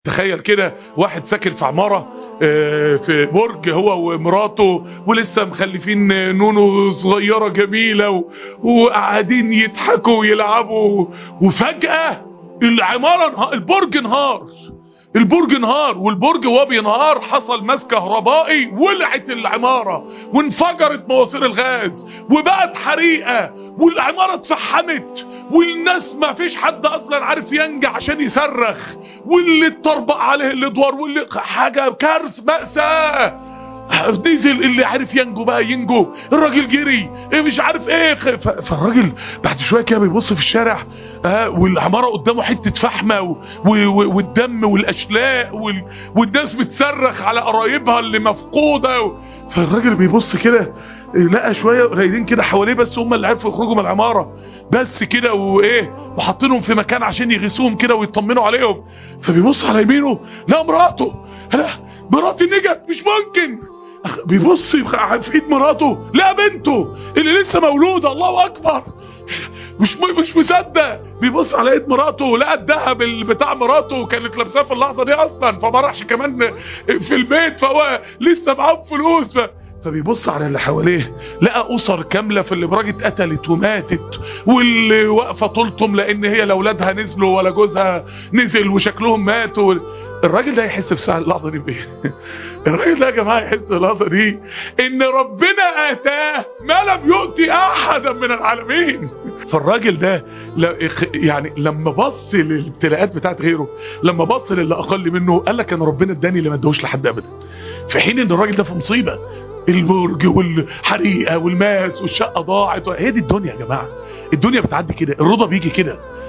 تخيل كده واحد ساكن في عمارة آه، في برج هو ومراته ولسه مخلفين نونو صغيرة جميلة و- وقاعدين يضحكوا ويلعبوا وفجأة العمارة انها- البرج انهار البرج انهار والبرج وهو بينهار حصل ماس كهربائي ولعت العمارة وانفجرت مواسير الغاز وبقت حريقة والعمارة اتفحمت والناس ما فيش حد اصلا عارف ينجح عشان يصرخ واللي اتطربق عليه الادوار واللي حاجة كارثة مأساة نزل اللي عارف ينجو بقى ينجو الراجل جري إيه مش عارف ايه خ- ف- فالراجل بعد شويه كده بيبص في الشارع آه والعماره قدامه حته فحمه و- و- و- والدم والاشلاء وال- والناس بتصرخ على قرايبها اللي مفقوده و- فالراجل بيبص كده إيه، لقى شويه قليلين كده حواليه بس هم اللي عرفوا يخرجوا من العماره بس كده وايه وحاطينهم في مكان عشان يغيثوهم كده ويطمنوا عليهم فبيبص على يمينه لا مراته لا مراتي نجت مش ممكن أخ- بيبص يبقى في ايد مراته لا بنته اللي لسه مولوده الله اكبر مش م- مش مصدق بيبص على ايد مراته لقى الذهب اللي بتاع مراته كانت لابساه في اللحظه دي اصلا فما راحش كمان في البيت فهو لسه معاه فلوس ف... فبيبص على اللي حواليه لقى اسر كامله في اللي براجة اتقتلت وماتت واللي واقفه طولتهم لان هي لا اولادها نزلوا ولا جوزها نزل وشكلهم ماتوا الراجل ده يحس في ساعه اللحظه دي بايه الراجل ده يا جماعه يحس في اللحظه دي ان ربنا اتاه ما لم يؤتي احدا من العالمين فالراجل ده ل- اخ- يعني لما بص للابتلاءات بتاعت غيره لما بص للي اقل منه قال لك انا ربنا اداني اللي ما ادوش لحد ابدا في حين ان الراجل ده في مصيبه البرج والحريقه والماس والشقه ضاعت هي دي الدنيا يا جماعه الدنيا بتعدي كده الرضا بيجي كده